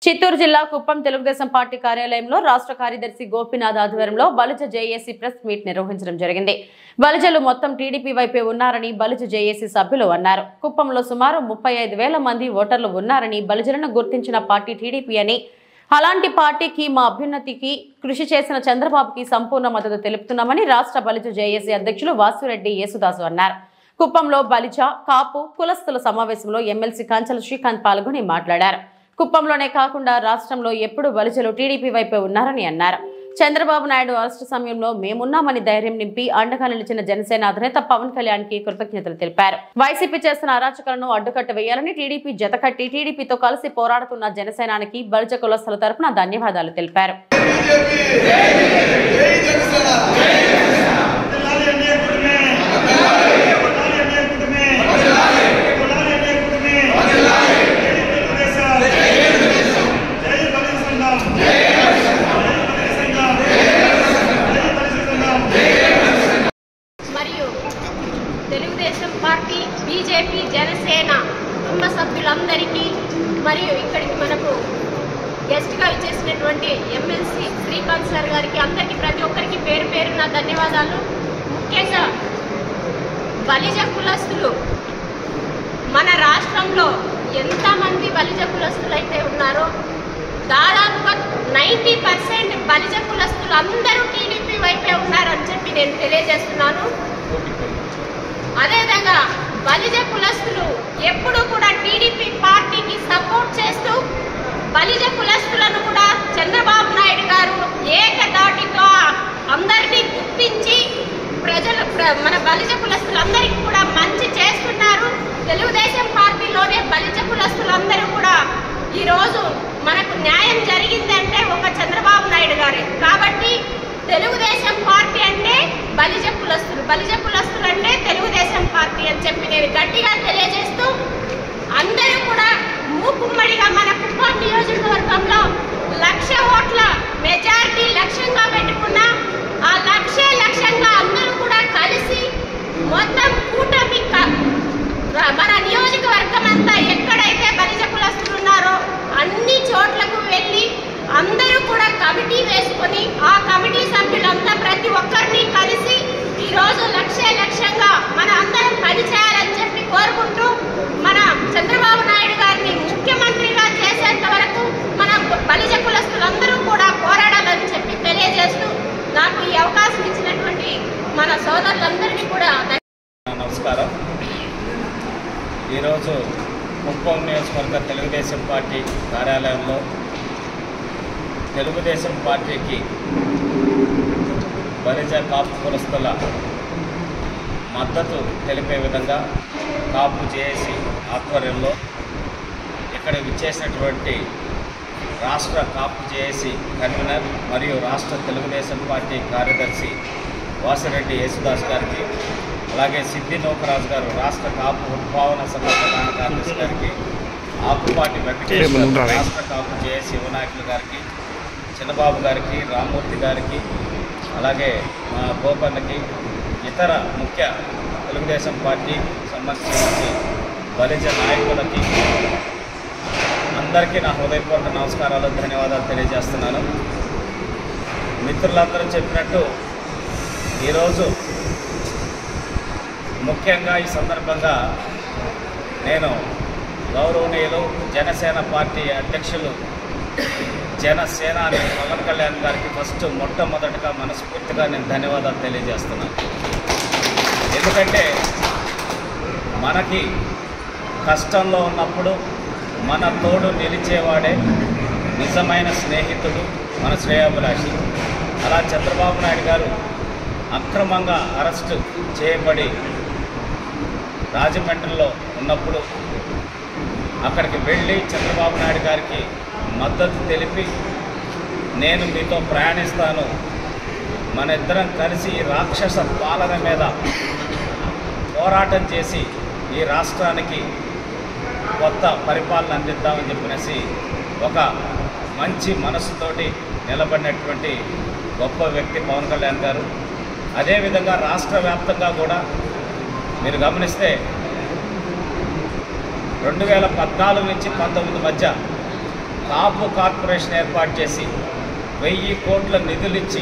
చిత్తూరు జిల్లా కుప్పం తెలుగుదేశం పార్టీ కార్యాలయంలో రాష్ట్ర కార్యదర్శి గోపీనాథ్ ఆధ్వర్యంలో బలిజ జేఏసీ ప్రెస్ మీట్ నిర్వహించడం జరిగింది బలిజలు మొత్తం టీడీపీ వైపే ఉన్నారని బలిజ జేఏసీ సభ్యులు అన్నారు కుప్పంలో సుమారు ముప్పై ఐదు వేల మంది ఓటర్లు ఉన్నారని బలిజలను గుర్తించిన పార్టీ టీడీపీ అని అలాంటి పార్టీకి మా అభ్యున్నతికి కృషి చేసిన చంద్రబాబుకి సంపూర్ణ మద్దతు తెలుపుతున్నామని రాష్ట్ర బలిజ జేఏసీ అధ్యక్షులు వాసురెడ్డి యేసుదాసు అన్నారు కుప్పంలో బలిజ కాపు కులస్తుల సమావేశంలో ఎమ్మెల్సీ కంచల శ్రీకాంత్ పాల్గొని మాట్లాడారు కుప్పంలోనే కాకుండా రాష్ట్రంలో ఎప్పుడు బలిజలు టీడీపీ వైపే ఉన్నారని అన్నారు చంద్రబాబు నాయుడు అరెస్టు సమయంలో మేమున్నామని ధైర్యం నింపి అండగా నిలిచిన జనసేన అధినేత పవన్ కళ్యాణ్ కి కృతజ్ఞతలు తెలిపారు వైసీపీ చేస్తున్న అరాచకాలను అడ్డుకట్ట వేయాలని టీడీపీ జతకట్టి టీడీపీతో కలిసి పోరాడుతున్న జనసేనానికి బలిజ కులస్తుల తరపున ధన్యవాదాలు తెలిపారు కొడాలి అనే కుటుంబమే కొడాలి అనే కుటుంబమే కొడాలి అనే కుటుంబమే జై తెలుగుదేశం జై బలిజ సంఘం జై బలిజ సంఘం జై బలిజ సంఘం మరియు తెలుగుదేశం పార్టీ బీజేపీ జనసేన కుటుంబ సభ్యులందరికీ మరియు ఇక్కడికి మనకు గెస్ట్గా ఇచ్చేసినటువంటి ఎమ్మెల్సీ శ్రీకాంత్ సార్ గారికి అందరికీ ప్రతి ఒక్కరికి పేరు పేరున ధన్యవాదాలు ముఖ్యంగా బలిజ కులస్తులు మన రాష్ట్రంలో ఎంతమంది బలిజ కులస్తులు అయితే ఉన్నారో దాదాపుగా నైంటీ పర్సెంట్ బలిజ కులస్తులు అందరూ టీడీపీ వైపే ఉన్నారని చెప్పి నేను తెలియజేస్తున్నాను అదేవిధంగా బలిజ కులస్తులు ఎప్పుడూ కూడా టీడీపీ పార్టీకి సపోర్ట్ చేస్తూ బలిజ కులస్తులను కూడా చంద్రబాబు నాయుడు గారు ఏకదాటితో అందరినీ గుర్తించి ప్రజలు ప్ర- మన బలిజ కులస్తులందరికీ కూడా మంచి చేస్తున్నారు తెలుగుదేశం పార్టీలోనే బలిజ కులస్తులందరూ కూడా ఈరోజు మనకు న్యాయం జరిగిందంటే ఒక చంద్రబాబు నాయుడు గారే కాబట్టి తెలుగుదేశం పార్టీ అంటే బలిజ కులస్తులు బలిజ కులస్తులు అంటే తెలుగుదేశం పార్టీ అని చెప్పి నేను గట్టిగా తెలియజేస్తూ అందరూ కూడా మూకుమ్మడిగా మన కుప్పం నియోజకవర్గంలో లక్ష ఓట్ల మెజారిటీ లక్ష్యంగా పెట్టుకున్న ఆ లక్ష్య లక్ష్యంగా అందరూ కూడా కలిసి మొత్తం కూటమి క- ర- మన నియోజకవర్గం అంతా ఎక్కడైతే బలిజ కులస్తులు ఉన్నారో అన్ని చోట్లకు వెళ్ళి అందరూ కూడా కమిటీ వేసుకొని ఆ కమిటీ సభ్యులంతా ప్రతి ఒక్కరిని కలిసి ఈరోజు లక్ష్య లక్ష్యంగా మన అందరం పనిచేయాలని చెప్పి కోరుకుంటూ మన చంద్రబాబు నాయుడు గారిని ముఖ్యమంత్రిగా చేసేంత వరకు మన బలిజ కులస్తులందరూ కూడా పోరాడాలని చెప్పి తెలియజేస్తూ నాకు ఈ అవకాశం ఇచ్చినటువంటి మన సోదరులందరినీ కూడా ధన్య- నమస్కారం ఈరోజు కుప్పం నియోజకవర్గ తెలుగుదేశం పార్టీ కార్యాలయంలో తెలుగుదేశం పార్టీకి బలిజ కాపు కులస్తుల మద్దతు తెలిపే విధంగా కాపు జేఏసీ ఆధ్వర్యంలో ఇక్కడ విచ్చేసినటువంటి రాష్ట్ర కాపు జేఏసీ కన్వీనర్ మరియు రాష్ట్ర తెలుగుదేశం పార్టీ కార్యదర్శి వాసిరెడ్డి యేసుదాస్ గారికి అలాగే సిద్ధి నూకరాజు గారు రాష్ట్ర కాపు ఉద్భావన సంఘ ప్రధాన కార్యదర్శి గారికి ఆకుపాటి వెంకటేశ్వర రాష్ట్ర కాపు జేఏసీ యువనాయకులు గారికి చిన్నబాబు గారికి రామ్మూర్తి గారికి అలాగే మా గోపన్నకి ఇతర ముఖ్య తెలుగుదేశం పార్టీ సంబంధించిన బలిజ నాయకులకి అందరికీ నా హృదయపూర్వక నమస్కారాలు ధన్యవాదాలు తెలియజేస్తున్నాను మిత్రులందరూ చెప్పినట్టు ఈరోజు ముఖ్యంగా ఈ సందర్భంగా నేను గౌరవనీయులు జనసేన పార్టీ అధ్యక్షులు జనసేన అనే పవన్ కళ్యాణ్ గారికి ఫస్ట్ మొట్టమొదటిగా మనస్ఫూర్తిగా నేను ధన్యవాదాలు తెలియజేస్తున్నాను ఎందుకంటే మనకి కష్టంలో ఉన్నప్పుడు మన తోడు నిలిచేవాడే నిజమైన స్నేహితుడు మన శ్రేయాభిలాషి అలా చంద్రబాబు నాయుడు గారు అక్రమంగా అరెస్టు చేయబడి రాజమండ్రిలో ఉన్నప్పుడు అక్కడికి వెళ్ళి చంద్రబాబు నాయుడు గారికి మద్దతు తెలిపి నేను మీతో ప్రయాణిస్తాను మన ఇద్దరం కలిసి ఈ రాక్షస పాలన మీద పోరాటం చేసి ఈ రాష్ట్రానికి కొత్త పరిపాలన అందిద్దామని చెప్పినేసి ఒక మంచి మనసుతోటి నిలబడినటువంటి గొప్ప వ్యక్తి పవన్ కళ్యాణ్ గారు అదేవిధంగా రాష్ట్ర వ్యాప్తంగా కూడా మీరు గమనిస్తే రెండు వేల పద్నాలుగు నుంచి పంతొమ్మిది మధ్య కాపు కార్పొరేషన్ ఏర్పాటు చేసి వెయ్యి కోట్ల నిధులిచ్చి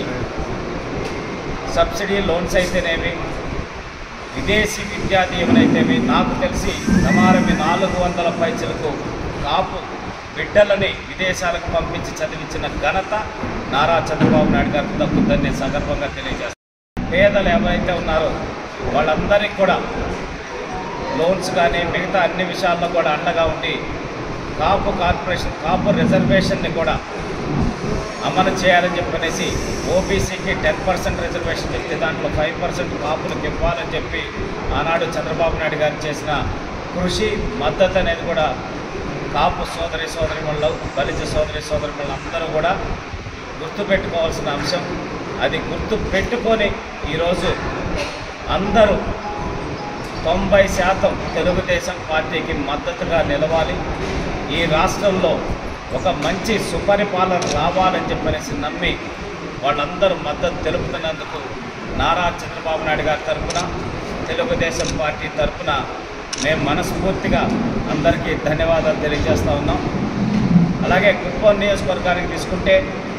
సబ్సిడీ లోన్స్ అయితేనేమి విదేశీ విద్యా దీవెనైతేమి నాకు తెలిసి సుమారు నాలుగు వందల పైసలకు కాపు బిడ్డలని విదేశాలకు పంపించి చదివించిన ఘనత నారా చంద్రబాబు నాయుడు గారికి దక్కుతుందని నేను సందర్భంగా తెలియజేస్తాను పేదలు ఎవరైతే ఉన్నారో వాళ్ళందరికీ కూడా లోన్స్ కానీ మిగతా అన్ని విషయాల్లో కూడా అండగా ఉండి కాపు కార్పొరేషన్ కాపు రిజర్వేషన్ని కూడా అమలు చేయాలని చెప్పనేసి ఓబీసీకి టెన్ పర్సెంట్ రిజర్వేషన్ ఇస్తే దాంట్లో ఫైవ్ పర్సెంట్ కాపులకు ఇవ్వాలని చెప్పి ఆనాడు చంద్రబాబు నాయుడు గారు చేసిన కృషి మద్దతు అనేది కూడా కాపు సోదరి సోదరిమణులు బలిజ సోదరి సోదరిమణులు అందరూ కూడా గుర్తుపెట్టుకోవాల్సిన అంశం అది గుర్తు పెట్టుకొని ఈరోజు అందరూ తొంభై శాతం తెలుగుదేశం పార్టీకి మద్దతుగా నిలవాలి ఈ రాష్ట్రంలో ఒక మంచి సుపరిపాలన రావాలని చెప్పనేసి నమ్మి వాళ్ళందరూ మద్దతు తెలుపుతున్నందుకు నారా చంద్రబాబు నాయుడు గారి తరఫున తెలుగుదేశం పార్టీ తరఫున మేము మనస్ఫూర్తిగా అందరికీ ధన్యవాదాలు తెలియజేస్తా ఉన్నాం అలాగే కుప్పం నియోజకవర్గానికి తీసుకుంటే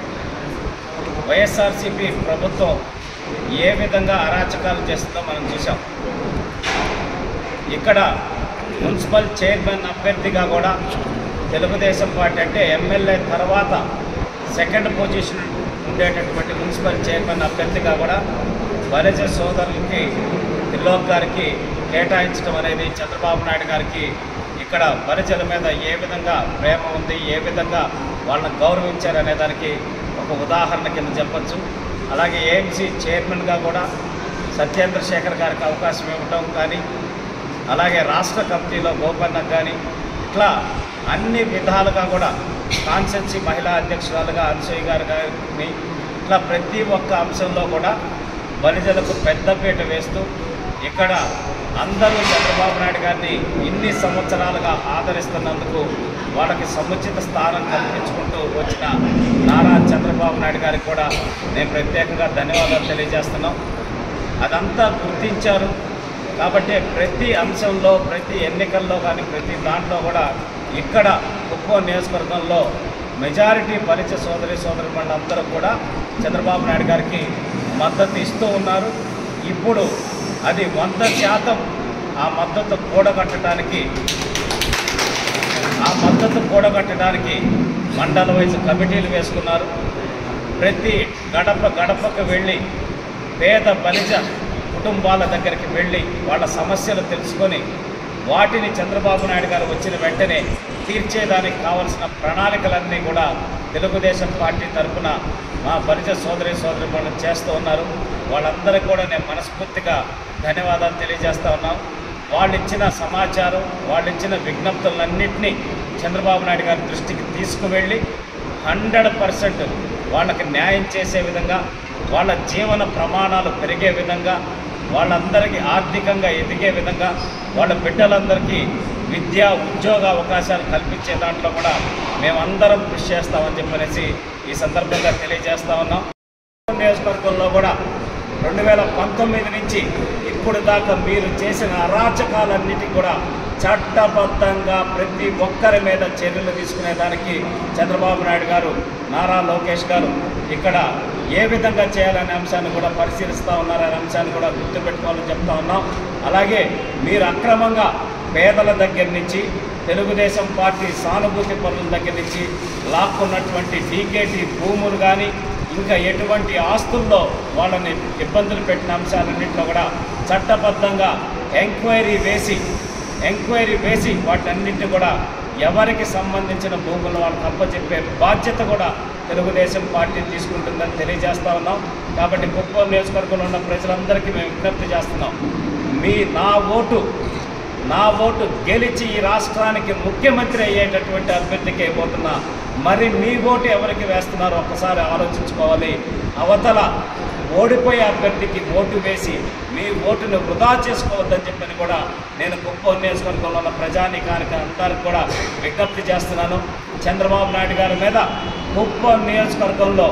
వైఎస్ఆర్సీపీ ప్రభుత్వం ఏ విధంగా అరాచకాలు చేస్తుందో మనం చూసాం ఇక్కడ మున్సిపల్ చైర్మన్ అభ్యర్థిగా కూడా తెలుగుదేశం పార్టీ అంటే ఎమ్మెల్యే తర్వాత సెకండ్ పొజిషన్ ఉండేటటువంటి మున్సిపల్ చైర్మన్ అభ్యర్థిగా కూడా బలిజ సోదరులకి త్రిలోక్ గారికి కేటాయించడం అనేది చంద్రబాబు నాయుడు గారికి ఇక్కడ బలిజల మీద ఏ విధంగా ప్రేమ ఉంది ఏ విధంగా వాళ్ళని గౌరవించారనే దానికి ఒక ఉదాహరణ కింద చెప్పచ్చు అలాగే ఏఎంసీ చైర్మన్గా కూడా సత్యేంద్ర శేఖర్ గారికి అవకాశం ఇవ్వటం కానీ అలాగే రాష్ట్ర కమిటీలో గోపన్నకు కానీ ఇట్లా అన్ని విధాలుగా కూడా కాన్సెన్సీ మహిళా అధ్యక్షురాలుగా అన్సూయ గారు గారిని ఇట్లా ప్రతి ఒక్క అంశంలో కూడా బలిజలకు పెద్దపీట వేస్తూ ఇక్కడ అందరూ చంద్రబాబు నాయుడు గారిని ఇన్ని సంవత్సరాలుగా ఆదరిస్తున్నందుకు వాళ్ళకి సముచిత స్థానం కల్పించుకుంటూ వచ్చిన నారా చంద్రబాబు నాయుడు గారికి కూడా నేను ప్రత్యేకంగా ధన్యవాదాలు తెలియజేస్తున్నాం అదంతా గుర్తించారు కాబట్టి ప్రతి అంశంలో ప్రతి ఎన్నికల్లో కానీ ప్రతి దాంట్లో కూడా ఇక్కడ కుప్పం నియోజకవర్గంలో మెజారిటీ బలిచ సోదరి సోదరి అందరూ కూడా చంద్రబాబు నాయుడు గారికి మద్దతు ఇస్తూ ఉన్నారు ఇప్పుడు అది వంద శాతం ఆ మద్దతు కూడగట్టడానికి ఆ మద్దతు కూడగట్టడానికి మండల వైజ్ కమిటీలు వేసుకున్నారు ప్రతి గడప గడపకు వెళ్ళి పేద బలిజ కుటుంబాల దగ్గరికి వెళ్ళి వాళ్ళ సమస్యలు తెలుసుకొని వాటిని చంద్రబాబు నాయుడు గారు వచ్చిన వెంటనే తీర్చేదానికి కావలసిన ప్రణాళికలన్నీ కూడా తెలుగుదేశం పార్టీ తరఫున మా బలిజ సోదరి సోదరి వాళ్ళు చేస్తూ ఉన్నారు వాళ్ళందరికీ కూడా నేను మనస్ఫూర్తిగా ధన్యవాదాలు తెలియజేస్తా ఉన్నాం వాళ్ళు ఇచ్చిన సమాచారం వాళ్ళు ఇచ్చిన విజ్ఞప్తులన్నింటినీ చంద్రబాబు నాయుడు గారి దృష్టికి తీసుకువెళ్ళి హండ్రెడ్ పర్సెంట్ వాళ్ళకి న్యాయం చేసే విధంగా వాళ్ళ జీవన ప్రమాణాలు పెరిగే విధంగా వాళ్ళందరికీ ఆర్థికంగా ఎదిగే విధంగా వాళ్ళ బిడ్డలందరికీ విద్యా ఉద్యోగ అవకాశాలు కల్పించే దాంట్లో కూడా మేమందరం కృషి చేస్తామని చెప్పనేసి ఈ సందర్భంగా తెలియజేస్తా ఉన్నాం నియోజకవర్గంలో కూడా రెండు వేల పంతొమ్మిది నుంచి ఇప్పుడు దాకా మీరు చేసిన అరాచకాలన్నిటి కూడా చట్టబద్ధంగా ప్రతి ఒక్కరి మీద చర్యలు తీసుకునే దానికి చంద్రబాబు నాయుడు గారు నారా లోకేష్ గారు ఇక్కడ ఏ విధంగా చేయాలనే అంశాన్ని కూడా పరిశీలిస్తూ ఉన్నారనే అంశాన్ని కూడా గుర్తుపెట్టుకోవాలని చెప్తా ఉన్నాం అలాగే మీరు అక్రమంగా పేదల దగ్గర నుంచి తెలుగుదేశం పార్టీ సానుభూతి పనుల దగ్గర నుంచి లాక్కున్నటువంటి డీకేటీ భూములు కానీ ఇంకా ఎటువంటి ఆస్తుల్లో వాళ్ళని ఇబ్బందులు పెట్టిన అంశాలన్నింటిలో కూడా చట్టబద్ధంగా ఎంక్వైరీ వేసి ఎంక్వైరీ వేసి వాటన్నింటినీ కూడా ఎవరికి సంబంధించిన భూములు వాళ్ళకి అప్పచెప్పే బాధ్యత కూడా తెలుగుదేశం పార్టీ తీసుకుంటుందని తెలియజేస్తా ఉన్నాం కాబట్టి కుప్పం నియోజకవర్గంలో ఉన్న ప్రజలందరికీ మేము విజ్ఞప్తి చేస్తున్నాం మీ నా ఓటు నా ఓటు గెలిచి ఈ రాష్ట్రానికి ముఖ్యమంత్రి అయ్యేటటువంటి అభ్యర్థికి అయిపోతున్నా మరి మీ ఓటు ఎవరికి వేస్తున్నారో ఒక్కసారి ఆలోచించుకోవాలి అవతల ఓడిపోయే అభ్యర్థికి ఓటు వేసి మీ ఓటును వృధా చేసుకోవద్దని చెప్పని కూడా నేను కుప్పం నియోజకవర్గంలో ఉన్న ప్రజానీకానికి అందరికి కూడా విజ్ఞప్తి చేస్తున్నాను చంద్రబాబు నాయుడు గారి మీద కుప్పం నియోజకవర్గంలో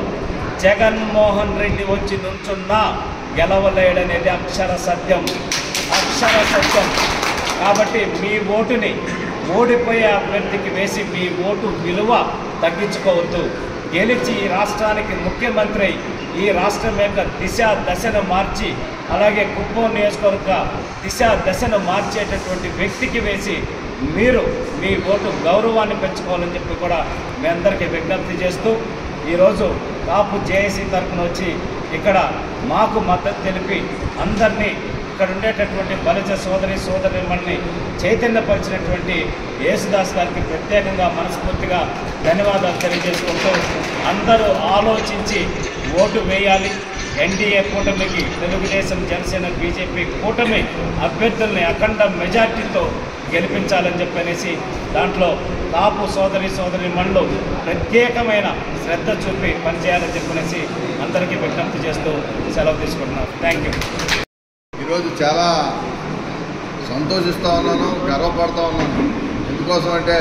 జగన్మోహన్ రెడ్డి వచ్చి నుంచున్నా గెలవలేడనేది అక్షర సత్యం అక్షర సత్యం కాబట్టి మీ ఓటుని ఓడిపోయే అభ్యర్థికి వేసి మీ ఓటు విలువ తగ్గించుకోవద్దు గెలిచి ఈ రాష్ట్రానికి ముఖ్యమంత్రి అయి ఈ రాష్ట్రం యొక్క దిశ దశను మార్చి అలాగే కుప్పం నియోజకవర్గ దిశ దశను మార్చేటటువంటి వ్యక్తికి వేసి మీరు మీ ఓటు గౌరవాన్ని పెంచుకోవాలని చెప్పి కూడా మీ అందరికీ విజ్ఞప్తి చేస్తూ ఈరోజు కాపు జేఏసీ తరఫున వచ్చి ఇక్కడ మాకు మద్దతు తెలిపి అందరినీ ఇక్కడ ఉండేటటువంటి బలిజ సోదరి సోదరిమణ్ణి చైతన్యపరిచినటువంటి యేసుదాస్ గారికి ప్రత్యేకంగా మనస్ఫూర్తిగా ధన్యవాదాలు తెలియజేసుకుంటూ అందరూ ఆలోచించి ఓటు వేయాలి ఎన్డీఏ కూటమికి తెలుగుదేశం జనసేన బీజేపీ కూటమి అభ్యర్థుల్ని అఖండ మెజార్టీతో గెలిపించాలని చెప్పనేసి దాంట్లో కాపు సోదరి సోదరి మళ్ళు ప్రత్యేకమైన శ్రద్ధ చూపి పనిచేయాలని చెప్పనేసి అందరికీ విజ్ఞప్తి చేస్తూ సెలవు తీసుకుంటున్నాను థ్యాంక్ యూ ఈరోజు చాలా సంతోషిస్తూ ఉన్నాను గర్వపడుతూ ఉన్నాను ఎందుకోసం అంటే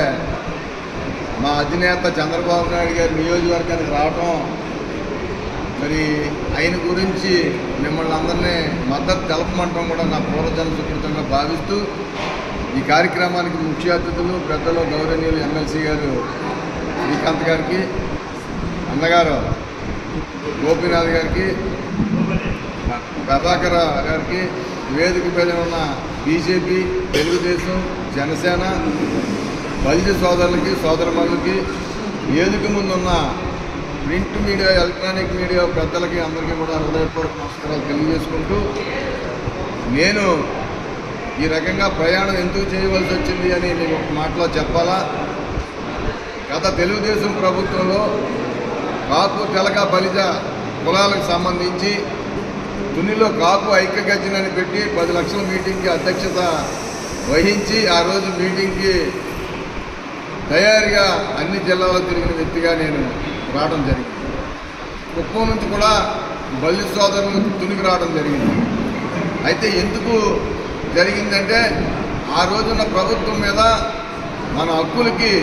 మా అధినేత చంద్రబాబు నాయుడు గారి నియోజకవర్గానికి రావటం మరి ఆయన గురించి మిమ్మల్ని అందరినీ మద్దతు తెలపమంటాం కూడా నా పూర్వజన సుకృతంగా భావిస్తూ ఈ కార్యక్రమానికి ముఖ్య అతిథులు పెద్దలు గౌరవనీయులు ఎమ్మెల్సీ గారు శ్రీకాంత్ గారికి అన్నగారు గోపీనాథ్ గారికి ప్రభాకర్ గారికి వేదిక మీద ఉన్న బీజేపీ తెలుగుదేశం జనసేన బలిజ సోదరులకి సోదరమణులకి వేదిక ముందున్న ప్రింట్ మీడియా ఎలక్ట్రానిక్ మీడియా పెద్దలకి అందరికీ కూడా హృదయపూర్వక నమస్కారాలు తెలియజేసుకుంటూ నేను ఈ రకంగా ప్రయాణం ఎందుకు చేయవలసి వచ్చింది అని నేను ఒక మాటలో చెప్పాలా గత తెలుగుదేశం ప్రభుత్వంలో కాపు తెలక బలిజ కులాలకు సంబంధించి తునిలో కాపు ఐక్యగర్జనని పెట్టి పది లక్షల మీటింగ్కి అధ్యక్షత వహించి ఆ రోజు మీటింగ్కి తయారీగా అన్ని జిల్లాల్లో తిరిగిన వ్యక్తిగా నేను రావడం జరిగింది కుప్పం నుంచి కూడా బలి సోదరులు తునికి రావడం జరిగింది అయితే ఎందుకు జరిగిందంటే ఆ రోజున్న ప్రభుత్వం మీద మన హక్కులకి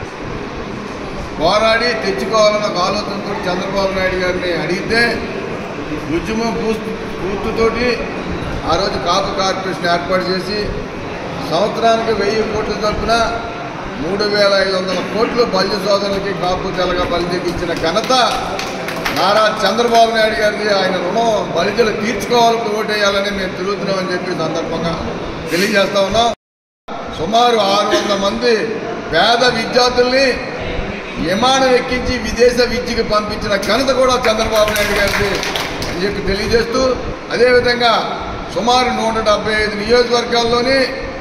పోరాడి తెచ్చుకోవాలన్న ఒక ఆలోచనతో చంద్రబాబు నాయుడు గారిని అడిగితే ఉద్యమం పూర్తి పూర్తితోటి ఆ రోజు కాపు కార్పొరేషన్ ఏర్పాటు చేసి సంవత్సరానికి వెయ్యి కోట్ల చొప్పున మూడు వేల ఐదు వందల కోట్లు బల్య సోదరులకి కాపు తెలగ బలిజకి ఇచ్చిన ఘనత నారా చంద్రబాబు నాయుడు గారిది ఆయన రుణం బలిజలు తీర్చుకోవాలని ఓటేయాలని మేము తిరుగుతున్నామని చెప్పి సందర్భంగా తెలియజేస్తా ఉన్నాం సుమారు ఆరు వందల మంది పేద విద్యార్థుల్ని విమానం ఎక్కించి విదేశ విద్యకి పంపించిన ఘనత కూడా చంద్రబాబు నాయుడు గారిది అని చెప్పి తెలియజేస్తూ అదేవిధంగా సుమారు నూట డెబ్బై ఐదు నియోజకవర్గాల్లోని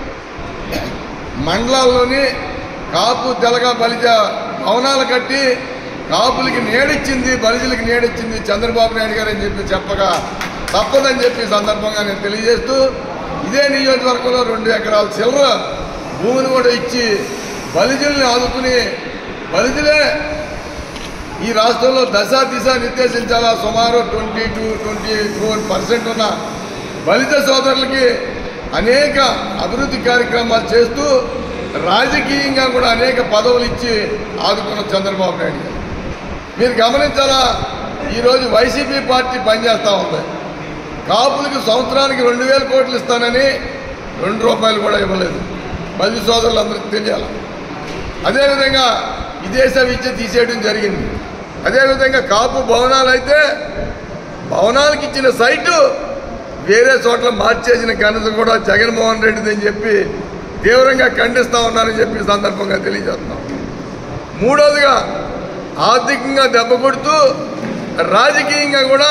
మండలాల్లోని కాపు తెలగ బలిజ భవనాలు కట్టి కాపులకి నీడిచ్చింది బలిజలకి నీడిచ్చింది చంద్రబాబు నాయుడు గారు అని చెప్పి చెప్పగా తప్పదని చెప్పి ఈ సందర్భంగా నేను తెలియజేస్తూ ఇదే నియోజకవర్గంలో రెండు ఎకరాల చిల్లర భూమిని కూడా ఇచ్చి బలిజల్ని ఆదుకుని బలిజలే ఈ రాష్ట్రంలో దశ దిశ నిర్దేశించాలా సుమారు twenty to twenty four percent ఉన్న బలిత సోదరులకి అనేక అభివృద్ధి కార్యక్రమాలు చేస్తూ రాజకీయంగా కూడా అనేక పదవులు ఇచ్చి ఆదుకున్న చంద్రబాబు నాయుడు గారు మీరు గమనించాలా ఈరోజు వైసీపీ పార్టీ పనిచేస్తూ ఉంది కాపులకు సంవత్సరానికి రెండు వేల కోట్లు ఇస్తానని రెండు రూపాయలు కూడా ఇవ్వలేదు బలి సోదరులందరికీ తెలియాలి అదేవిధంగా విదేశ విద్య తీసేయడం జరిగింది అదేవిధంగా కాపు భవనాలు అయితే భవనాలకు ఇచ్చిన సైటు వేరే చోట్ల మార్చేసిన ఘనత కూడా జగన్మోహన్ రెడ్డిది అని చెప్పి తీవ్రంగా ఖండిస్తా ఉన్నానని చెప్పి ఈ సందర్భంగా తెలియజేస్తున్నాం మూడోదిగా ఆర్థికంగా దెబ్బ కొడుతూ రాజకీయంగా కూడా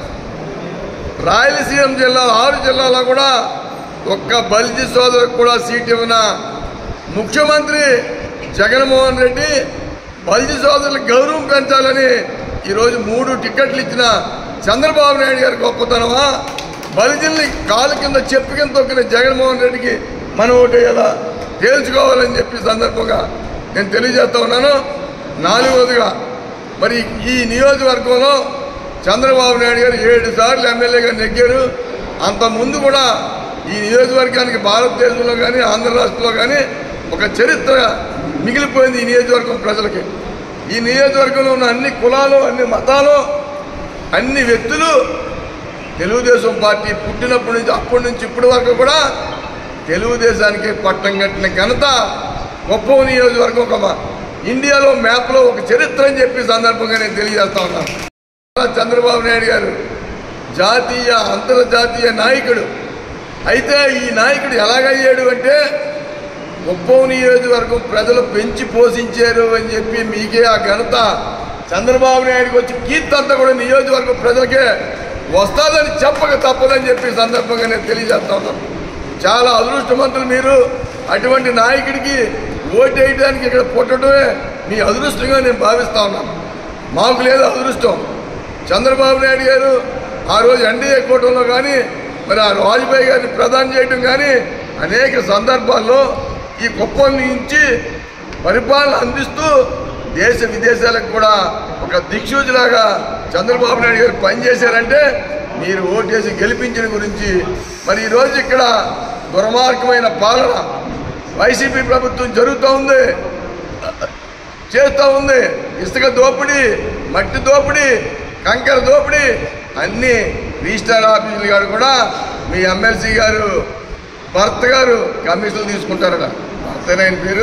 రాయలసీమ జిల్లాలో ఆరు జిల్లాలో కూడా ఒక్క బలిజి సోదరుకు కూడా సీట్ ఇవ్వన ముఖ్యమంత్రి జగన్మోహన్ రెడ్డి బలిజి సోదరులకు గౌరవం పెంచాలని ఈరోజు మూడు టిక్కెట్లు ఇచ్చిన చంద్రబాబు నాయుడు గారి గొప్పతనమా బలిజిల్ని కాలు కింద చెప్పు కింద తొక్కిన జగన్మోహన్ రెడ్డికి మనం ఓటేయాలా తేల్చుకోవాలని చెప్పి సందర్భంగా నేను తెలియజేస్తా ఉన్నాను నాలుగవదిగా మరి ఈ నియోజకవర్గంలో చంద్రబాబు నాయుడు గారు ఏడు సార్లు ఎమ్మెల్యేగా నెగ్గారు అంత ముందు కూడా ఈ నియోజకవర్గానికి భారతదేశంలో కానీ ఆంధ్ర రాష్ట్రంలో కానీ ఒక చరిత్ర మిగిలిపోయింది ఈ నియోజకవర్గం ప్రజలకి ఈ నియోజకవర్గంలో ఉన్న అన్ని కులాలు అన్ని మతాలు అన్ని వ్యక్తులు తెలుగుదేశం పార్టీ పుట్టినప్పటి నుంచి అప్పటి నుంచి ఇప్పటి వరకు కూడా తెలుగుదేశానికి పట్టం కట్టిన ఘనత గొప్ప నియోజకవర్గం ఒక ఇండియాలో మ్యాప్లో ఒక చరిత్ర అని చెప్పి సందర్భంగా నేను తెలియజేస్తా ఉన్నాను చంద్రబాబు నాయుడు గారు జాతీయ అంతర్జాతీయ నాయకుడు అయితే ఈ నాయకుడు ఎలాగయ్యాడు అంటే కుప్పం నియోజకవర్గం ప్రజలు పెంచి పోషించారు అని చెప్పి మీకే ఆ ఘనత చంద్రబాబు నాయుడుకి వచ్చి కీర్తి అంతా కూడా నియోజకవర్గం ప్రజలకే వస్తుందని చెప్పక తప్పదని చెప్పి ఈ సందర్భంగా నేను తెలియజేస్తా ఉన్నాను చాలా అదృష్టవంతులు మీరు అటువంటి నాయకుడికి ఓటు వేయడానికి ఇక్కడ పుట్టడమే మీ అదృష్టంగా నేను భావిస్తా ఉన్నాను మాకు లేదు అదృష్టం చంద్రబాబు నాయుడు గారు ఆ రోజు ఎన్డీఏ కూటమిలో కానీ మరి ఆ వాజ్పేయి గారిని ప్రధాని చేయడం కానీ అనేక సందర్భాల్లో ఈ కుప్పం నుంచి పరిపాలన అందిస్తూ దేశ విదేశాలకు కూడా ఒక దిక్సూచిలాగా చంద్రబాబు నాయుడు గారు పనిచేశారంటే మీరు ఓటేసి గెలిపించిన గురించి మరి ఈరోజు ఇక్కడ దుర్మార్గమైన పాలన వైసీపీ ప్రభుత్వం జరుగుతూ ఉంది చేస్తూ ఉంది ఇసుక దోపిడీ మట్టి దోపిడీ కంకర దోపిడీ అన్ని రిజిస్టార్ ఆఫీసులు గారు కూడా మీ ఎమ్మెల్సీ గారు భర్త గారు కమిషన్లు తీసుకుంటారట భర్తనైన పేరు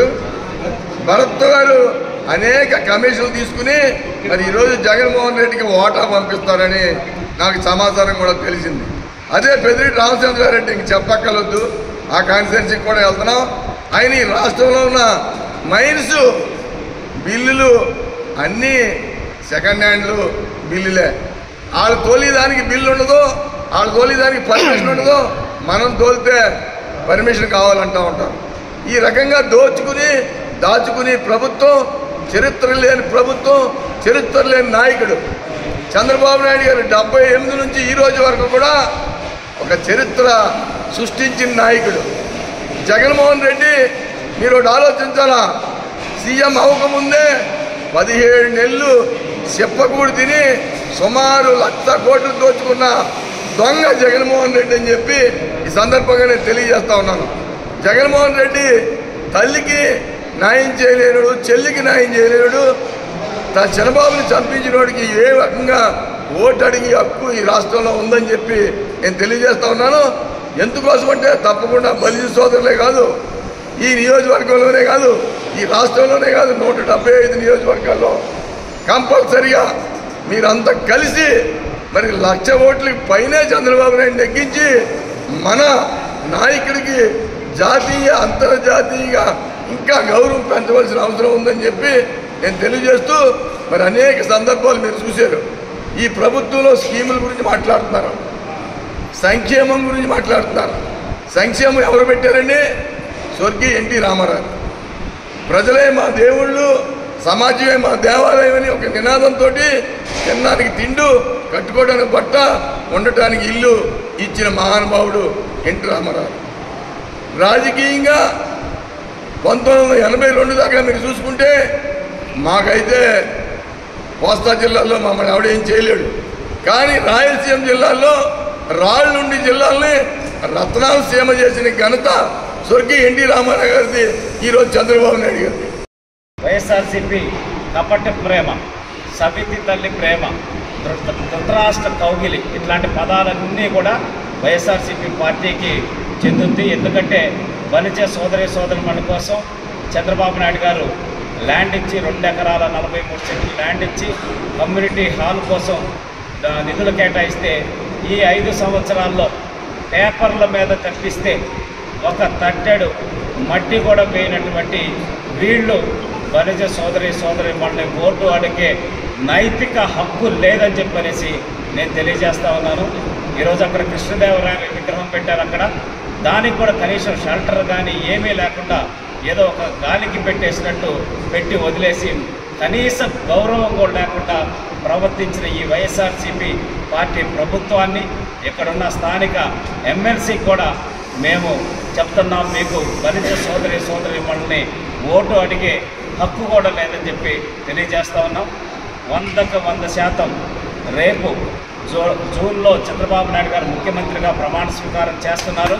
భరత్ గారు అనేక కమిషన్లు తీసుకుని మరి ఈరోజు జగన్మోహన్ రెడ్డికి ఓటా పంపిస్తారని నాకు సమాచారం కూడా తెలిసింది అదే పెద్దిరెడ్డి రామచంద్రారెడ్డి ఇంక చెప్పక్కర్లొద్దు ఆ కాన్స్టిట్యున్సీకి కూడా వెళ్తున్నాం ఆయన ఈ రాష్ట్రంలో ఉన్న మైన్స్ బిల్లులు అన్నీ సెకండ్ హ్యాండ్లు బిల్లులే వాళ్ళు తోలేదానికి బిల్లు ఉండదు వాళ్ళు తోలేదానికి పర్మిషన్ ఉండదు మనం తోలితే పర్మిషన్ కావాలంటూ ఉంటాం ఈ రకంగా దోచుకుని దాచుకుని ప్రభుత్వం చరిత్ర లేని ప్రభుత్వం చరిత్ర లేని నాయకుడు చంద్రబాబు నాయుడు గారు డెబ్బై ఎనిమిది నుంచి ఈ రోజు వరకు కూడా ఒక చరిత్ర సృష్టించిన నాయకుడు జగన్మోహన్ రెడ్డి మీరు ఒకటి ఆలోచించాలా సీఎం అవ్వకముందే పదిహేడు నెలలు చెప్పకూడు తిని సుమారు లక్ష కోట్లు దోచుకున్న దొంగ జగన్మోహన్ రెడ్డి అని చెప్పి ఈ సందర్భంగా నేను తెలియజేస్తా ఉన్నాను జగన్మోహన్ రెడ్డి తల్లికి న్యాయం చేయలేనుడు చెల్లికి న్యాయం చేయలేనుడు తన చంద్రబాబుని చంపించినోడికి ఏ రకంగా ఓటు అడిగి హక్కు ఈ రాష్ట్రంలో ఉందని చెప్పి నేను తెలియజేస్తా ఉన్నాను ఎందుకోసమంటే తప్పకుండా బలిజ సోదరులే కాదు ఈ నియోజకవర్గంలోనే కాదు ఈ రాష్ట్రంలోనే కాదు నూట డెబ్బై ఐదు నియోజకవర్గాల్లో కంపల్సరిగా మీరంతా కలిసి మరి లక్ష ఓట్లకి పైనే చంద్రబాబు నాయుడు నెగ్గించి మన నాయకుడికి జాతీయ అంతర్జాతీయంగా ఇంకా గౌరవం పెంచవలసిన అవసరం ఉందని చెప్పి నేను తెలియజేస్తూ మరి అనేక సందర్భాలు మీరు చూశారు ఈ ప్రభుత్వంలో స్కీముల గురించి మాట్లాడుతున్నారు సంక్షేమం గురించి మాట్లాడుతున్నారు సంక్షేమం ఎవరు పెట్టారండి స్వర్గీయ ఎన్టీ రామారావు ప్రజలే మా దేవుళ్ళు సమాజమే మా దేవాలయం అని ఒక నినాదంతో తినడానికి తిండు కట్టుకోవడానికి బట్ట ఉండటానికి ఇల్లు ఇచ్చిన మహానుభావుడు ఎన్టీ రామారావు రాజకీయంగా పంతొమ్మిది వందల ఎనభై రెండు దాకా మీరు చూసుకుంటే మాకైతే కోస్తా జిల్లాలో మమ్మల్ని ఆవిడేం చేయలేడు కానీ రాయలసీమ జిల్లాలో రాళ్ళుండి జిల్లాల్ని రత్నాలు సీమ చేసిన ఘనత స్వర్గీయ ఎన్టీ రామారావు గారిది ఈరోజు చంద్రబాబు నాయుడు గారిది వైఎస్ఆర్సీపీ కపట ప్రేమ సవితి తల్లి ప్రేమ ధృత ధృతరాష్ట్ర కౌగిలి ఇట్లాంటి పదాలన్నీ కూడా వైఎస్ఆర్సీపీ పార్టీకి చెందుతుంది ఎందుకంటే బలిచే సోదరి సోదరి మన కోసం చంద్రబాబు నాయుడు గారు ల్యాండ్ ఇచ్చి రెండు ఎకరాల నలభై మూడు సెంట్లు ల్యాండ్ ఇచ్చి కమ్యూనిటీ హాల్ కోసం దా- నిధులు కేటాయిస్తే ఈ ఐదు సంవత్సరాల్లో పేపర్ల మీద తప్పిస్తే ఒక తట్టెడు మట్టి కూడా వేయనటువంటి వీళ్ళు బలిజ సోదరి సోదరి మనల్ని ఓటు అడిగే నైతిక హక్కు లేదని చెప్పనేసి నేను తెలియజేస్తా ఉన్నాను ఈరోజు అక్కడ కృష్ణదేవరాయ విగ్రహం పెట్టారు అక్కడ దానికి కూడా కనీసం షెల్టర్ కానీ ఏమీ లేకుండా ఏదో ఒక గాలికి పెట్టేసినట్టు పెట్టి వదిలేసి కనీస గౌరవం కూడా లేకుండా ప్రవర్తించిన ఈ వైఎస్ఆర్సీపీ పార్టీ ప్రభుత్వాన్ని ఇక్కడున్న స్థానిక ఎమ్మెల్సీ కూడా మేము చెప్తున్నాం మీకు దళిత సోదరి సోదరి మనల్ని ఓటు అడిగే హక్కు కూడా లేదని చెప్పి తెలియజేస్తా ఉన్నాం వందకు వంద శాతం రేపు జూ జూన్లో చంద్రబాబు నాయుడు గారు ముఖ్యమంత్రిగా ప్రమాణ స్వీకారం చేస్తున్నారు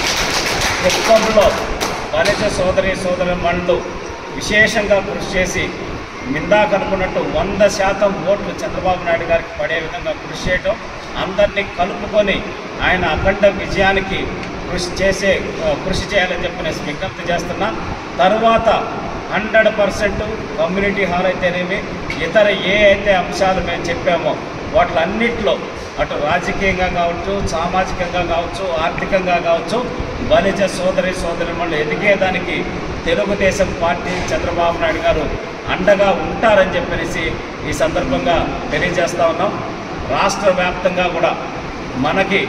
కుప్పంలో దళిత సోదరి సోదరి మనులు విశేషంగా కృషి చేసి మిందాక అనుకున్నట్టు వంద శాతం ఓట్లు చంద్రబాబు నాయుడు గారికి పడే విధంగా కృషి చేయటం అందరినీ కలుపుకొని ఆయన అఖండ విజయానికి కృషి చేసే ఆ, కృషి చేయాలని చెప్పి నేను విజ్ఞప్తి చేస్తున్నా తరువాత హండ్రెడ్ పర్సెంట్ కమ్యూనిటీ హాల్ అయితేనేమి ఇతర ఏ అయితే అంశాలు మేము చెప్పామో వాటిలన్నిట్లో అటు రాజకీయంగా కావచ్చు సామాజికంగా కావచ్చు ఆర్థికంగా కావచ్చు బలిజ సోదరి సోదరిమణులు ఎదిగేదానికి తెలుగుదేశం పార్టీ చంద్రబాబు నాయుడు గారు అండగా ఉంటారని చెప్పనేసి ఈ సందర్భంగా తెలియజేస్తా ఉన్నాం రాష్ట్ర వ్యాప్తంగా కూడా మనకి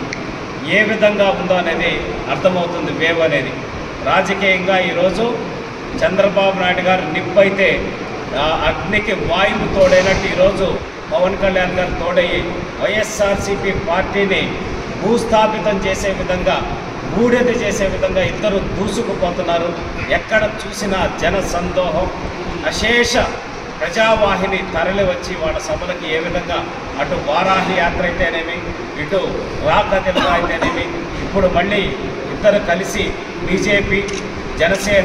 ఏ విధంగా ఉందో అనేది అర్థమవుతుంది వేవ్ అనేది రాజకీయంగా ఈరోజు చంద్రబాబు నాయుడు గారు నిప్పైతే ఆ అగ్నికి వాయువు తోడైనట్టు ఈరోజు పవన్ కళ్యాణ్ గారు తోడయ్యి వైఎస్ఆర్సీపీ పార్టీని భూస్థాపితం చేసే విధంగా బూడిద చేసే విధంగా ఇద్దరు దూసుకుపోతున్నారు ఎక్కడ చూసినా జన సందోహం అశేష ప్రజావాహిని తరలి వచ్చి వాళ్ళ సభలకి ఏ విధంగా అటు వారాహి యాత్ర అయితేనేమి ఇటు రాక తెలుగు అయితేనేమి ఇప్పుడు మళ్ళీ ఇద్దరు కలిసి బీజేపీ జనసేన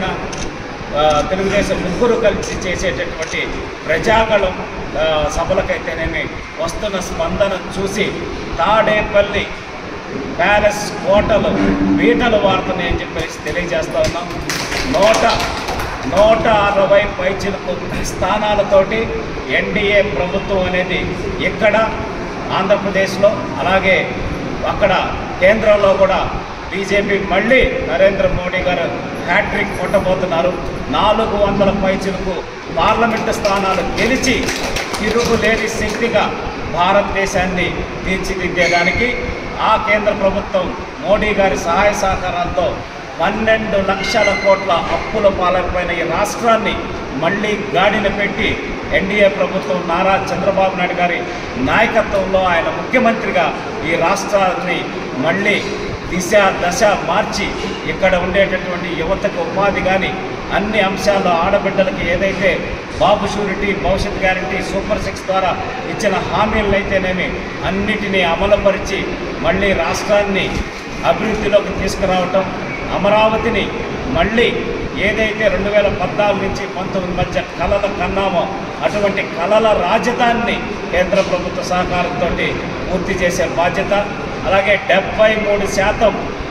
ఆ, తెలుగుదేశం ముగ్గురు కలిసి చేసేటటువంటి ప్రజాగళం ఆ, సభలకైతేనేమి వస్తున్న స్పందన చూసి తాడేపల్లి ప్యాలెస్ కోటలు బీటలు వాడుతున్నాయి అని చెప్పేసి తెలియజేస్తా ఉన్నాం నూట నూట అరవై పైచిలకు స్థానాలతోటి ఎన్డీఏ ప్రభుత్వం అనేది ఇక్కడ ఆంధ్రప్రదేశ్లో అలాగే అక్కడ కేంద్రంలో కూడా బీజేపీ మళ్ళీ నరేంద్ర మోడీ గారు హ్యాట్రిక్ కొట్టబోతున్నారు నాలుగు వందల పైచిలకు పార్లమెంటు స్థానాలు గెలిచి తిరుగులేని శక్తిగా భారతదేశాన్ని తీర్చిదిద్దేదానికి ఆ కేంద్ర ప్రభుత్వం మోడీ గారి సహాయ సహకారాలతో పన్నెండు లక్షల కోట్ల అప్పుల పాలైపోయిన ఈ రాష్ట్రాన్ని మళ్ళీ గాడిన పెట్టి ఎన్డీఏ ప్రభుత్వం నారా చంద్రబాబు నాయుడు గారి నాయకత్వంలో ఆయన ముఖ్యమంత్రిగా ఈ రాష్ట్రాన్ని మళ్ళీ దిశ దశ మార్చి ఇక్కడ ఉండేటటువంటి యువతకు ఉపాధి కానీ అన్ని అంశాల్లో ఆడబిడ్డలకి ఏదైతే బాబు షూరిటీ భవిష్యత్ గ్యారంటీ సూపర్ సిక్స్ ద్వారా ఇచ్చిన హామీలనైతేనేమి అన్నిటినీ అమలుపరిచి మళ్ళీ రాష్ట్రాన్ని అభివృద్ధిలోకి తీసుకురావటం అమరావతిని మళ్ళీ ఏదైతే రెండు వేల పద్నాలుగు నుంచి పంతొమ్మిది మధ్య కళల కన్నామో అటువంటి కళల రాజధానిని కేంద్ర ప్రభుత్వ సహకారంతో పూర్తి చేసే బాధ్యత అలాగే డెబ్బై మూడు శాతం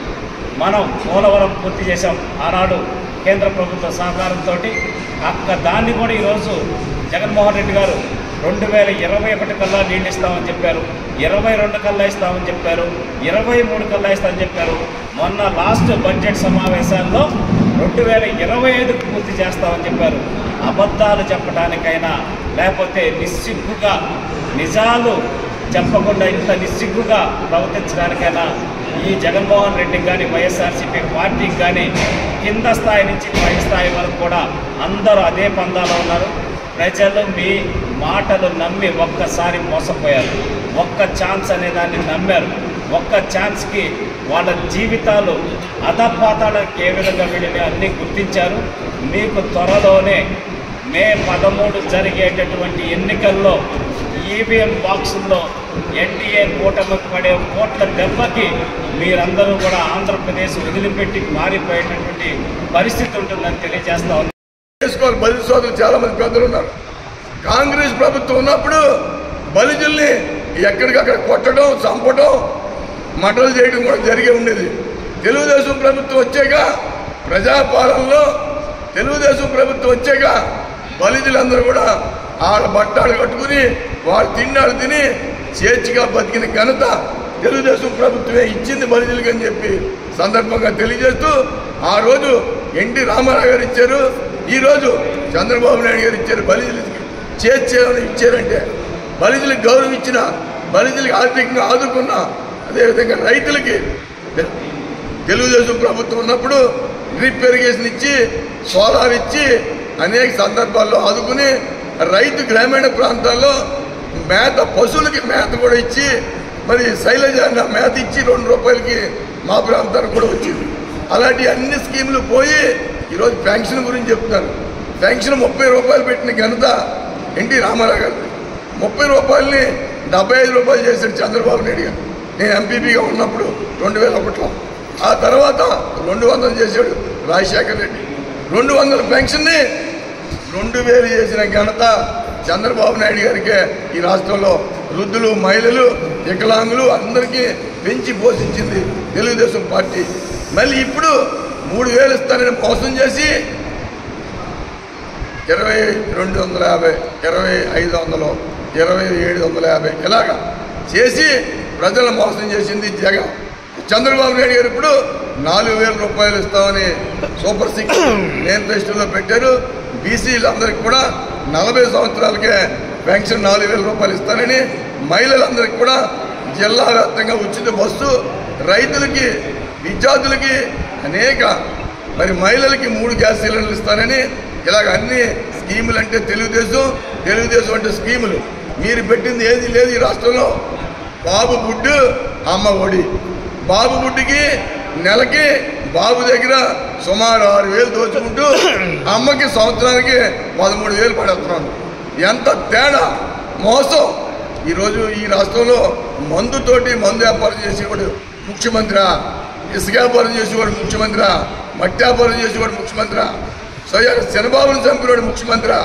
మనం పోలవరం పూర్తి చేసాం ఆనాడు కేంద్ర ప్రభుత్వ సహకారంతో అక్క దాన్ని కూడా ఈరోజు జగన్మోహన్ రెడ్డి గారు రెండు వేల ఇరవై ఒకటి కల్లా నీళ్ళు ఇస్తామని చెప్పారు ఇరవై రెండు కల్లా ఇస్తామని చెప్పారు ఇరవై మూడు కల్లా ఇస్తామని చెప్పారు మొన్న లాస్ట్ బడ్జెట్ సమావేశాల్లో రెండు వేల ఇరవై ఐదుకు పూర్తి చేస్తామని చెప్పారు అబద్ధాలు చెప్పడానికైనా లేకపోతే నిస్సిగ్గుగా నిజాలు చెప్పకుండా ఇంత నిస్సిగ్గుగా ప్రవర్తించడానికైనా ఈ జగన్మోహన్ రెడ్డికి కానీ వైఎస్ఆర్సీపీ పార్టీకి కానీ కింద స్థాయి నుంచి పై స్థాయి వరకు కూడా అందరూ అదే పందాలో ఉన్నారు ప్రజలు మీ మాటలు నమ్మి ఒక్కసారి మోసపోయారు ఒక్క ఛాన్స్ అనే దాన్ని నమ్మారు ఒక్క ఛాన్స్కి వాళ్ళ జీవితాలు అధపాతాలకు ఏ విధంగా వీడిని అన్నీ గుర్తించారు మీకు త్వరలోనే మే పదమూడు జరిగేటటువంటి ఎన్నికల్లో ఈవీఎం బాక్సుల్లో ఎన్డీఏ కూటమికి పడే కోట్ల దెబ్బకి మీరందరూ కూడా ఆంధ్రప్రదేశ్ వదిలిపెట్టి మారిపోయేటటువంటి పరిస్థితి ఉంటుందని తెలియజేస్తా ఉన్నాను. చేసుకోవాలి బలి సోదరులు చాలా మంది పెద్దలు ఉన్నారు కాంగ్రెస్ ప్రభుత్వం ఉన్నప్పుడు బలిజుల్ని ఎక్కడికక్కడ కొట్టడం చంపడం మటలు చేయడం కూడా జరిగే ఉండేది తెలుగుదేశం ప్రభుత్వం వచ్చాక ప్రజాపాలనలో తెలుగుదేశం ప్రభుత్వం వచ్చాక బలిజులందరూ కూడా వాళ్ళ బట్టాలు కట్టుకుని వాళ్ళు తిన్నాడు తిని స్వేచ్ఛగా బతికిన ఘనత తెలుగుదేశం ప్రభుత్వమే ఇచ్చింది బలిజులకి అని చెప్పి సందర్భంగా తెలియజేస్తూ ఆ రోజు ఎన్టీ రామారావు గారు ఇచ్చారు ఈ రోజు చంద్రబాబు నాయుడు గారు ఇచ్చారు బలిజులకి చేర్చేమని ఇచ్చారంటే బలిజులకు గౌరవం ఇచ్చిన బలిజులకి ఆర్థికంగా ఆదుకున్న అదేవిధంగా రైతులకి తెలుగుదేశం ప్రభుత్వం ఉన్నప్పుడు డ్రిప్ ఇరిగేషన్ ఇచ్చి సోలార్ ఇచ్చి అనేక సందర్భాల్లో ఆదుకుని రైతు గ్రామీణ ప్రాంతాల్లో మేత పశువులకి మేత కూడా ఇచ్చి మరి శైలజ అన్న మేత ఇచ్చి రెండు రూపాయలకి మా ప్రాంతానికి కూడా వచ్చింది అలాంటి అన్ని స్కీములు పోయి ఈరోజు పెన్షన్ గురించి చెప్తున్నారు పెన్షన్ ముప్పై రూపాయలు పెట్టిన ఘనత ఎన్టీ రామారావు గారు ముప్పై రూపాయలని డెబ్బై ఐదు రూపాయలు చేశాడు చంద్రబాబు నాయుడు గారు నేను ఎంపీపీగా ఉన్నప్పుడు రెండు వేల ఒకటిలో ఆ తర్వాత రెండు వందలు చేశాడు రాజశేఖర్ రెడ్డి రెండు వందల పెన్షన్ని రెండు వేలు చేసిన ఘనత చంద్రబాబు నాయుడు గారికే ఈ రాష్ట్రంలో వృద్ధులు మహిళలు వికలాంగులు అందరికీ పెంచి పోషించింది తెలుగుదేశం పార్టీ మళ్ళీ ఇప్పుడు మూడు వేలు ఇస్తానని మోసం చేసి ఇరవై రెండు వందల యాభై ఇరవై ఐదు వందలు ఇరవై ఏడు వందల యాభై ఇలాగా చేసి ప్రజలను మోసం చేసింది జగన్ చంద్రబాబు నాయుడు గారు ఇప్పుడు నాలుగు వేల రూపాయలు ఇస్తామని సూపర్ సిక్స్ మేనిఫెస్టోలో పెట్టారు బీసీలందరికీ కూడా నలభై సంవత్సరాలకే పెన్షన్ నాలుగు వేల రూపాయలు ఇస్తానని మహిళలందరికీ కూడా జిల్లా వ్యాప్తంగా ఉచిత బస్సు రైతులకి విద్యార్థులకి అనేక మరి మహిళలకి మూడు గ్యాస్ సిలిండర్లు ఇస్తానని ఇలాగ అన్ని స్కీములు అంటే తెలుగుదేశం తెలుగుదేశం అంటే స్కీములు మీరు పెట్టింది ఏది లేదు ఈ రాష్ట్రంలో బాబు బుడ్డు అమ్మ ఒడి బాబు బుడ్డికి నెలకి బాబు దగ్గర సుమారు ఆరు వేలు దోచుకుంటూ అమ్మకి సంవత్సరానికి పదమూడు వేలు పడేస్తున్నాను ఎంత తేడా మోసం ఈరోజు ఈ రాష్ట్రంలో మందుతోటి మందు వ్యాపారం చేసేవాడు ముఖ్యమంత్రి ఇసుక వ్యాపారం చేసేవాడు ముఖ్యమంత్రి మట్టి వ్యాపారం చేసేవాడు ముఖ్యమంత్రి స్వయం చంద్రబాబును చంపినవాడు ముఖ్యమంత్రి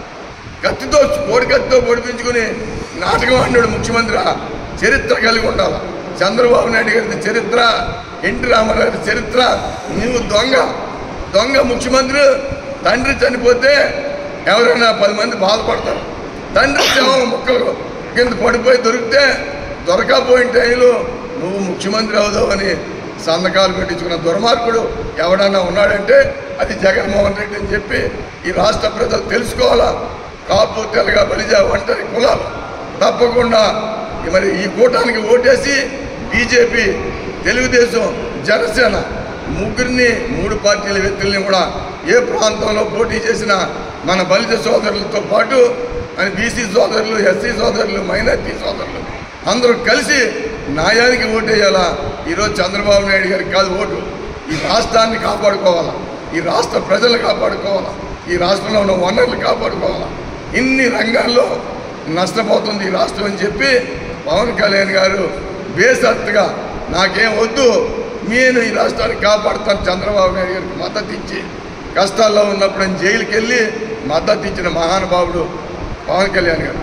కత్తితో కోడి కత్తితో పొడిపించుకుని నాటకం ఆడినాడు ముఖ్యమంత్రి చరిత్ర కలిగి ఉండాలి చంద్రబాబు నాయుడు గారి చరిత్ర ఎన్టీ రామారావు గారి చరిత్ర నువ్వు దొంగ దొంగ ముఖ్యమంత్రి తండ్రి చనిపోతే ఎవరైనా పది మంది బాధపడతారు తండ్రి శవం ముక్కలు కింద పడిపోయి దొరికితే దొరకపోయిన టైంలో నువ్వు ముఖ్యమంత్రి అవుదావని సంతకాలు పెట్టించుకున్న దుర్మార్గుడు ఎవడన్నా ఉన్నాడంటే అది జగన్మోహన్ రెడ్డి అని చెప్పి ఈ రాష్ట్ర ప్రజలు తెలుసుకోవాలా కాపు తెలగ బలిజ ఒంటరి కులాలు తప్పకుండా ఈ మరి ఈ కూటానికి ఓటేసి బీజేపీ తెలుగుదేశం జనసేన ముగ్గురిని మూడు పార్టీల వ్యక్తుల్ని కూడా ఏ ప్రాంతంలో పోటీ చేసినా మన బలిజ సోదరులతో పాటు మన బీసీ సోదరులు ఎస్సీ సోదరులు మైనార్టీ సోదరులు అందరూ కలిసి న్యాయానికి ఓటేయాలా ఈరోజు చంద్రబాబు నాయుడు గారికి కాదు ఓటు ఈ రాష్ట్రాన్ని కాపాడుకోవాలా ఈ రాష్ట్ర ప్రజలు కాపాడుకోవాలా ఈ రాష్ట్రంలో ఉన్న వనరులు కాపాడుకోవాలా ఇన్ని రంగాల్లో నష్టపోతుంది ఈ రాష్ట్రం అని చెప్పి పవన్ కళ్యాణ్ గారు బేసత్తుగా నాకేం వద్దు నేను ఈ రాష్ట్రాన్ని కాపాడుతాను చంద్రబాబు నాయుడు గారికి మద్దతు ఇచ్చి కష్టాల్లో ఉన్నప్పుడు ఆయన జైలుకి వెళ్ళి మద్దతు ఇచ్చిన మహానుభావుడు పవన్ కళ్యాణ్ గారు